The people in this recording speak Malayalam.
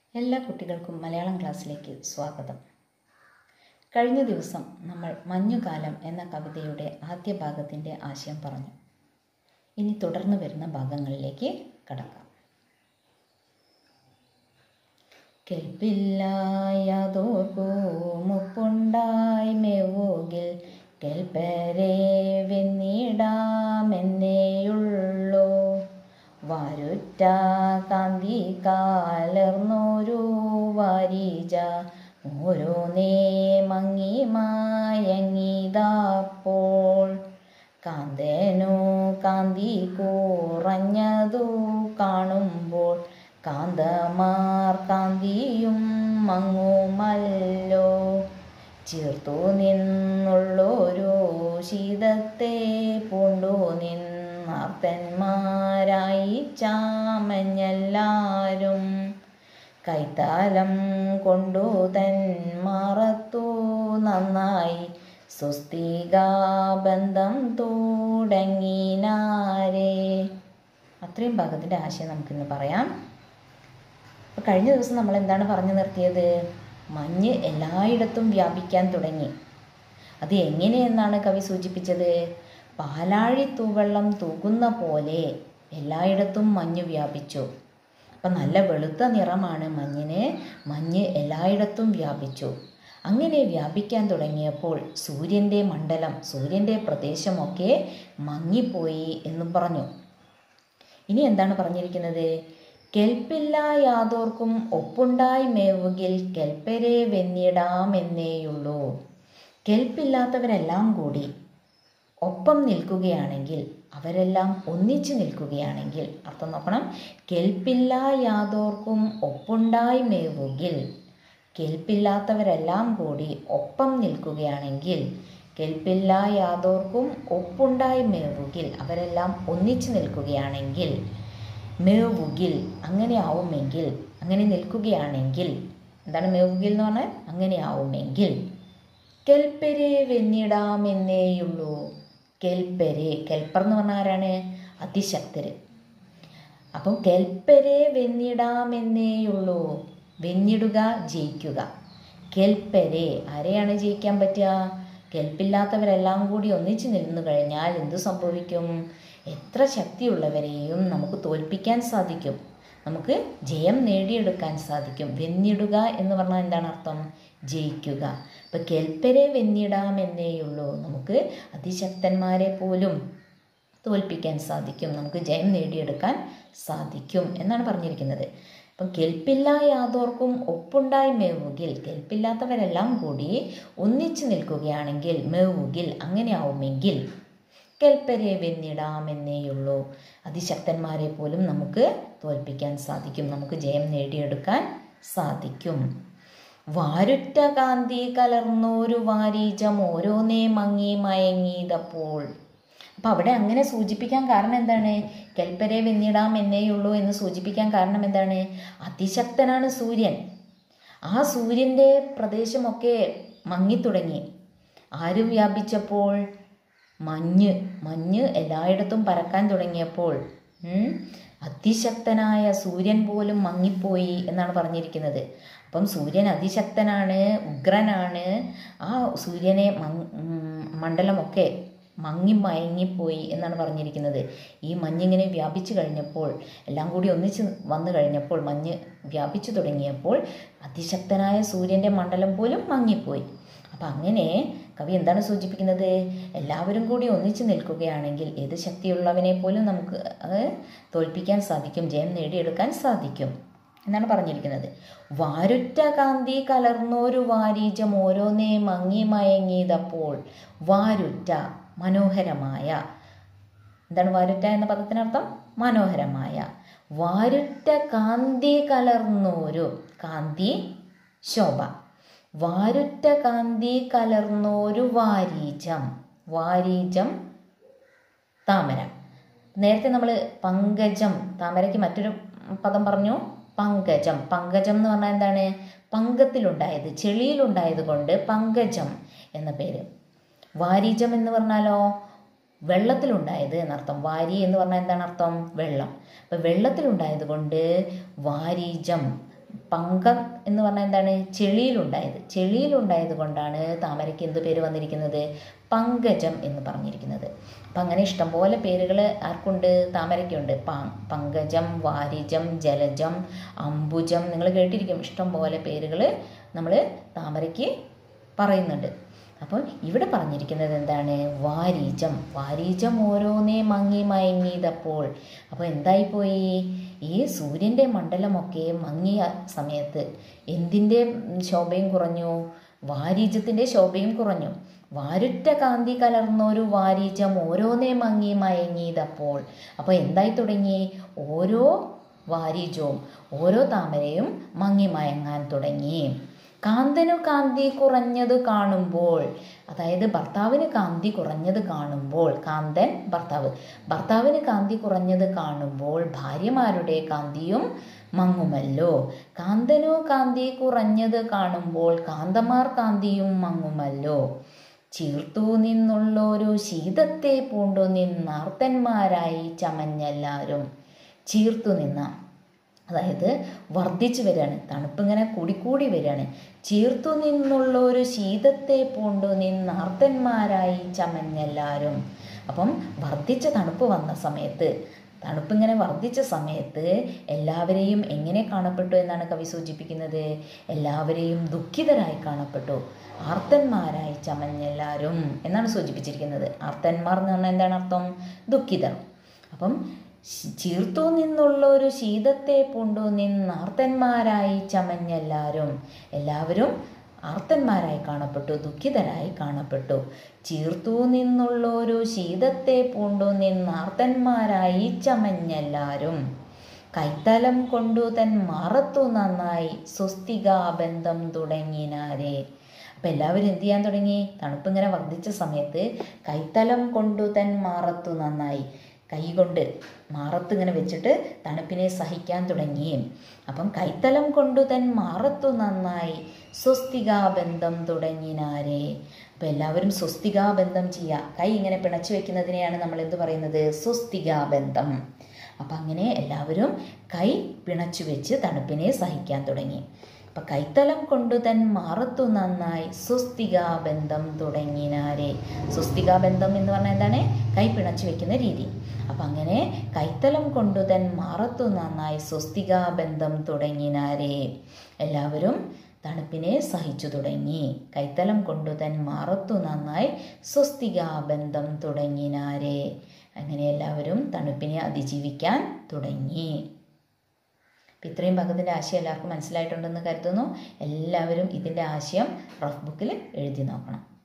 എല്ലാ കുട്ടികൾക്കും മലയാളം ക്ലാസ്സിലേക്ക് സ്വാഗതം കഴിഞ്ഞ ദിവസം നമ്മൾ മഞ്ഞുകാലം എന്ന കവിതയുടെ ആദ്യ ഭാഗത്തിൻ്റെ ആശയം പറഞ്ഞു ഇനി തുടർന്ന് വരുന്ന ഭാഗങ്ങളിലേക്ക് കടക്കാം കെൽപ്പില്ലായതോർക്കുമുപ്പുണ്ടായി മെവുകിൽ കെൽപ്പരെ വെന്നിടാമെന്നേയുള്ളൂ വരുറ്റ കാന്തി കാലർന്നൊരു വാരിജ ഓരോന്നേ മങ്ങി മായങ്ങിതാപ്പോൾ കാന്തേനു കാന്തി കുറഞ്ഞതു കാണുമ്പോൾ കാന്തമാർ കാന്തിയും മങ്ങുമല്ലോ ചീർത്തു നിന്നുള്ളൊരു ശീതത്തെ പൂണ്ടു നിന്നാർത്തന്മാരായി ചാമഞ്ഞെല്ലാരും കൈത്താലം കൊണ്ടു തൻ മാറത്തു നന്നായി സുസ്ഥികാബന്ധം തുടങ്ങിനാരേ അത്രയും ഭാഗത്തിൻ്റെ ആശയം നമുക്കിന്ന് പറയാം അപ്പോൾ കഴിഞ്ഞ ദിവസം നമ്മൾ എന്താണ് പറഞ്ഞു നിർത്തിയത് മഞ്ഞ് എല്ലായിടത്തും വ്യാപിക്കാൻ തുടങ്ങി അത് എങ്ങനെയെന്നാണ് കവി സൂചിപ്പിച്ചത് പാലാഴി തൂവെള്ളം തൂകുന്ന പോലെ എല്ലായിടത്തും മഞ്ഞ് വ്യാപിച്ചു അപ്പം നല്ല വെളുത്ത നിറമാണ് മഞ്ഞിന് മഞ്ഞ് എല്ലായിടത്തും വ്യാപിച്ചു അങ്ങനെ വ്യാപിക്കാൻ തുടങ്ങിയപ്പോൾ സൂര്യൻ്റെ മണ്ഡലം സൂര്യൻ്റെ പ്രദേശമൊക്കെ മങ്ങിപ്പോയി എന്നും പറഞ്ഞു ഇനി എന്താണ് പറഞ്ഞിരിക്കുന്നത് കെൽപ്പില്ല യാതോർക്കും ഒപ്പുണ്ടായി മേവുകിൽ കെൽപ്പരെ വെന്നിടാമെന്നേയുള്ളൂ കെൽപ്പില്ലാത്തവരെല്ലാം കൂടി ഒപ്പം നിൽക്കുകയാണെങ്കിൽ അവരെല്ലാം ഒന്നിച്ചു നിൽക്കുകയാണെങ്കിൽ അർത്ഥം നോക്കണം കെൽപ്പില്ല യാതോർക്കും ഒപ്പുണ്ടായി മേവുകിൽ കെൽപ്പില്ലാത്തവരെല്ലാം കൂടി ഒപ്പം നിൽക്കുകയാണെങ്കിൽ കെൽപ്പില്ല യാതോർക്കും ഒപ്പുണ്ടായി മേവുകിൽ അവരെല്ലാം ഒന്നിച്ചു നിൽക്കുകയാണെങ്കിൽ മേവുകിൽ അങ്ങനെ ആവുമെങ്കിൽ അങ്ങനെ നിൽക്കുകയാണെങ്കിൽ എന്താണ് മേവുകിൽ എന്ന് പറഞ്ഞാൽ അങ്ങനെ ആവുമെങ്കിൽ കെൽപ്പരെ വെന്നിടാമെന്നേയുള്ളൂ കെൽപ്പരെ കെൽപ്പർ എന്ന് പറഞ്ഞാൽ ആരാണ് അതിശക്തര് അപ്പം കെൽപ്പരെ വെന്നിടാമെന്നേയുള്ളൂ വെന്നിടുക ജയിക്കുക കെൽപ്പരെ ആരെയാണ് ജയിക്കാൻ പറ്റുക കെൽപ്പില്ലാത്തവരെല്ലാം കൂടി ഒന്നിച്ചു നിന്നു കഴിഞ്ഞാൽ എന്തു സംഭവിക്കും എത്ര ശക്തിയുള്ളവരെയും നമുക്ക് തോൽപ്പിക്കാൻ സാധിക്കും നമുക്ക് ജയം നേടിയെടുക്കാൻ സാധിക്കും വെന്നിടുക എന്ന് പറഞ്ഞാൽ എന്താണ് അർത്ഥം ജയിക്കുക ഇപ്പം കെൽപ്പരെ വെന്നിടാമെന്നേയുള്ളൂ നമുക്ക് അതിശക്തന്മാരെ പോലും തോൽപ്പിക്കാൻ സാധിക്കും നമുക്ക് ജയം നേടിയെടുക്കാൻ സാധിക്കും എന്നാണ് പറഞ്ഞിരിക്കുന്നത് അപ്പം കെൽപ്പില്ല യാതോർക്കും ഒപ്പുണ്ടായി മേവുകിൽ കെൽപ്പില്ലാത്തവരെല്ലാം കൂടി ഒന്നിച്ചു നിൽക്കുകയാണെങ്കിൽ മേവുകിൽ അങ്ങനെ ആവുമെങ്കിൽ കെൽപ്പരെ വെന്നിടാമെന്നേയുള്ളൂ അതിശക്തന്മാരെ പോലും നമുക്ക് തോൽപ്പിക്കാൻ സാധിക്കും നമുക്ക് ജയം നേടിയെടുക്കാൻ സാധിക്കും വാരുറ്റ കാന്തി കലർന്നൊരു വാരീജം ഓരോന്നേ മങ്ങി മയങ്ങിയതപ്പോൾ അപ്പം അവിടെ അങ്ങനെ സൂചിപ്പിക്കാൻ കാരണം എന്താണ് കെൽപ്പരെ വെന്നിടാം എന്നേയുള്ളൂ എന്ന് സൂചിപ്പിക്കാൻ കാരണം എന്താണ് അതിശക്തനാണ് സൂര്യൻ ആ സൂര്യൻ്റെ പ്രദേശമൊക്കെ മങ്ങിത്തുടങ്ങി ആര് വ്യാപിച്ചപ്പോൾ മഞ്ഞ് മഞ്ഞ് എല്ലായിടത്തും പരക്കാൻ തുടങ്ങിയപ്പോൾ അതിശക്തനായ സൂര്യൻ പോലും മങ്ങിപ്പോയി എന്നാണ് പറഞ്ഞിരിക്കുന്നത് അപ്പം സൂര്യൻ അതിശക്തനാണ് ഉഗ്രനാണ് ആ സൂര്യനെ മണ്ഡലമൊക്കെ മങ്ങി മയങ്ങിപ്പോയി എന്നാണ് പറഞ്ഞിരിക്കുന്നത് ഈ മഞ്ഞിങ്ങനെ വ്യാപിച്ചു കഴിഞ്ഞപ്പോൾ എല്ലാം കൂടി ഒന്നിച്ച് വന്നു കഴിഞ്ഞപ്പോൾ മഞ്ഞ് വ്യാപിച്ചു തുടങ്ങിയപ്പോൾ അതിശക്തനായ സൂര്യൻ്റെ മണ്ഡലം പോലും മങ്ങിപ്പോയി അപ്പം അങ്ങനെ കവി എന്താണ് സൂചിപ്പിക്കുന്നത് എല്ലാവരും കൂടി ഒന്നിച്ചു നിൽക്കുകയാണെങ്കിൽ ഏത് ശക്തിയുള്ളവനെ പോലും നമുക്ക് തോൽപ്പിക്കാൻ സാധിക്കും ജയം നേടിയെടുക്കാൻ സാധിക്കും എന്നാണ് പറഞ്ഞിരിക്കുന്നത് വാരുറ്റ കാന്തി കലർന്നൊരു വാരീജം ഓരോന്നേ മങ്ങി മയങ്ങിയതപ്പോൾ വാരുറ്റ മനോഹരമായ എന്താണ് വാരുറ്റ എന്ന പദത്തിനർത്ഥം മനോഹരമായ വാരുറ്റ കാന്തി കലർന്നൊരു കാന്തി ശോഭ വാരുറ്റ കാന്തി കലർന്നൊരു വാരീജം വാരീജം താമര നേരത്തെ നമ്മൾ പങ്കജം താമരയ്ക്ക് മറ്റൊരു പദം പറഞ്ഞു പങ്കജം പങ്കജം എന്ന് പറഞ്ഞാൽ എന്താണ് പങ്കത്തിലുണ്ടായത് ചെളിയിലുണ്ടായത് കൊണ്ട് പങ്കജം എന്ന പേര് വാരീജം എന്ന് പറഞ്ഞാലോ വെള്ളത്തിലുണ്ടായത് എന്നർത്ഥം വാരി എന്ന് പറഞ്ഞാൽ എന്താണ് അർത്ഥം വെള്ളം അപ്പം വെള്ളത്തിലുണ്ടായത് കൊണ്ട് വാരീജം പങ്കം എന്ന് പറഞ്ഞാൽ എന്താണ് ചെളിയിലുണ്ടായത് ചെളിയിലുണ്ടായത് കൊണ്ടാണ് താമരയ്ക്ക് എന്ത് പേര് വന്നിരിക്കുന്നത് പങ്കജം എന്ന് പറഞ്ഞിരിക്കുന്നത് അപ്പം അങ്ങനെ ഇഷ്ടംപോലെ പേരുകൾ ആർക്കുണ്ട് താമരയ്ക്കുണ്ട് പ- പങ്കജം വാരിജം ജലജം അംബുജം നിങ്ങൾ കേട്ടിരിക്കും ഇഷ്ടംപോലെ പേരുകൾ നമ്മൾ താമരയ്ക്ക് പറയുന്നുണ്ട് അപ്പോൾ ഇവിടെ പറഞ്ഞിരിക്കുന്നത് എന്താണ് വാരീജം വാരീജം ഓരോന്നേ മങ്ങി മയങ്ങിയതപ്പോൾ അപ്പോൾ എന്തായിപ്പോയി ഈ സൂര്യൻ്റെ മണ്ഡലമൊക്കെ മങ്ങിയ സമയത്ത് എന്തിൻ്റെ ശോഭയും കുറഞ്ഞു വാരീജത്തിൻ്റെ ശോഭയും കുറഞ്ഞു വാരുറ്റ കാന്തി കലർന്നൊരു വാരീജം ഓരോന്നേ മങ്ങി മയങ്ങിയതപ്പോൾ അപ്പോൾ എന്തായി തുടങ്ങി ഓരോ വാരീജവും ഓരോ താമരയും മങ്ങി മയങ്ങാൻ തുടങ്ങി കാന്തനു കാന്തി കുറഞ്ഞത് കാണുമ്പോൾ അതായത് ഭർത്താവിന് കാന്തി കുറഞ്ഞത് കാണുമ്പോൾ കാന്തൻ ഭർത്താവ് ഭർത്താവിന് കാന്തി കുറഞ്ഞത് കാണുമ്പോൾ ഭാര്യമാരുടെ കാന്തിയും മങ്ങുമല്ലോ കാന്തനു കാന്തി കുറഞ്ഞത് കാണുമ്പോൾ കാന്തമാർ കാന്തിയും മങ്ങുമല്ലോ ചീർത്തു നിന്നുള്ളൊരു ശീതത്തെ പൂണ്ടു നിന്നാർത്തന്മാരായി ചമഞ്ഞെല്ലാവരും ചീർത്തു നിന്ന അതായത് വർദ്ധിച്ചു വരികയാണ് തണുപ്പിങ്ങനെ കൂടിക്കൂടി വരികയാണ് ചീർത്തു നിന്നുള്ള ഒരു ശീതത്തെ പൂണ്ടു നിന്നാർത്തന്മാരായി ചമഞ്ഞെല്ലാവരും അപ്പം വർദ്ധിച്ച തണുപ്പ് വന്ന സമയത്ത് തണുപ്പിങ്ങനെ വർദ്ധിച്ച സമയത്ത് എല്ലാവരെയും എങ്ങനെ കാണപ്പെട്ടു എന്നാണ് കവി സൂചിപ്പിക്കുന്നത് എല്ലാവരെയും ദുഃഖിതരായി കാണപ്പെട്ടു ആർത്തന്മാരായി ചമഞ്ഞെല്ലാവരും എന്നാണ് സൂചിപ്പിച്ചിരിക്കുന്നത് ആർത്തന്മാർ എന്ന് പറഞ്ഞാൽ എന്താണ് അർത്ഥം ദുഃഖിതർ അപ്പം ശി- ചീർത്തു നിന്നുള്ള ഒരു ശീതത്തെ പൂണ്ടു നിന്നാർത്തന്മാരായി ചമഞ്ഞെല്ലാവരും എല്ലാവരും ആർത്തന്മാരായി കാണപ്പെട്ടു ദുഃഖിതരായി കാണപ്പെട്ടു ചീർത്തു നിന്നുള്ള ഒരു ശീതത്തെ പൂണ്ടു നിന്നാർത്തന്മാരായി ചമഞ്ഞെല്ലാവരും കൈത്തലം കൊണ്ടു തൻ മാറത്തു നന്നായി സ്വസ്തികാബന്ധം തുടങ്ങിനാരേ അപ്പം എല്ലാവരും എന്ത് ചെയ്യാൻ തുടങ്ങി തണുപ്പ് ഇങ്ങനെ വർദ്ധിച്ച സമയത്ത് കൈത്തലം കൊണ്ടു തൻ മാറത്തു നന്നായി കൈ കൊണ്ട് മാറത്ത് ഇങ്ങനെ വെച്ചിട്ട് തണുപ്പിനെ സഹിക്കാൻ തുടങ്ങി അപ്പം കൈത്തലം കൊണ്ടു തൻ മാറത്തു നന്നായി സ്വസ്തികാബന്ധം തുടങ്ങിനാരേ അപ്പം എല്ലാവരും സ്വസ്തികാബന്ധം ചെയ്യുക കൈ ഇങ്ങനെ പിണച്ചു വെക്കുന്നതിനെയാണ് നമ്മൾ എന്ത് പറയുന്നത് സ്വസ്തികാബന്ധം അപ്പം അങ്ങനെ എല്ലാവരും കൈ പിണച്ചു വെച്ച് തണുപ്പിനെ സഹിക്കാൻ തുടങ്ങി അപ്പം കൈത്തലം കൊണ്ടു തൻ മാറത്തു നന്നായി സ്വസ്തികാബന്ധം തുടങ്ങിനാരെ സ്വസ്തികാബന്ധം എന്ന് പറഞ്ഞാൽ എന്താണ് കൈ പിണച്ചു വെക്കുന്ന രീതി അപ്പം അങ്ങനെ കൈത്തലം കൊണ്ടു തൻ മാറത്തു നന്നായി സ്വസ്തികാബന്ധം തുടങ്ങിനാരെ എല്ലാവരും തണുപ്പിനെ സഹിച്ചു തുടങ്ങി കൈത്തലം കൊണ്ടു തൻ മാറത്തു നന്നായി സ്വസ്തികാബന്ധം തുടങ്ങിനാരെ അങ്ങനെ എല്ലാവരും തണുപ്പിനെ അതിജീവിക്കാൻ തുടങ്ങി അപ്പം ഇത്രയും ഭാഗത്തിൻ്റെ ആശയം എല്ലാവർക്കും മനസ്സിലായിട്ടുണ്ടെന്ന് കരുതുന്നു എല്ലാവരും ഇതിൻ്റെ ആശയം റഫ് ബുക്കിൽ എഴുതി നോക്കണം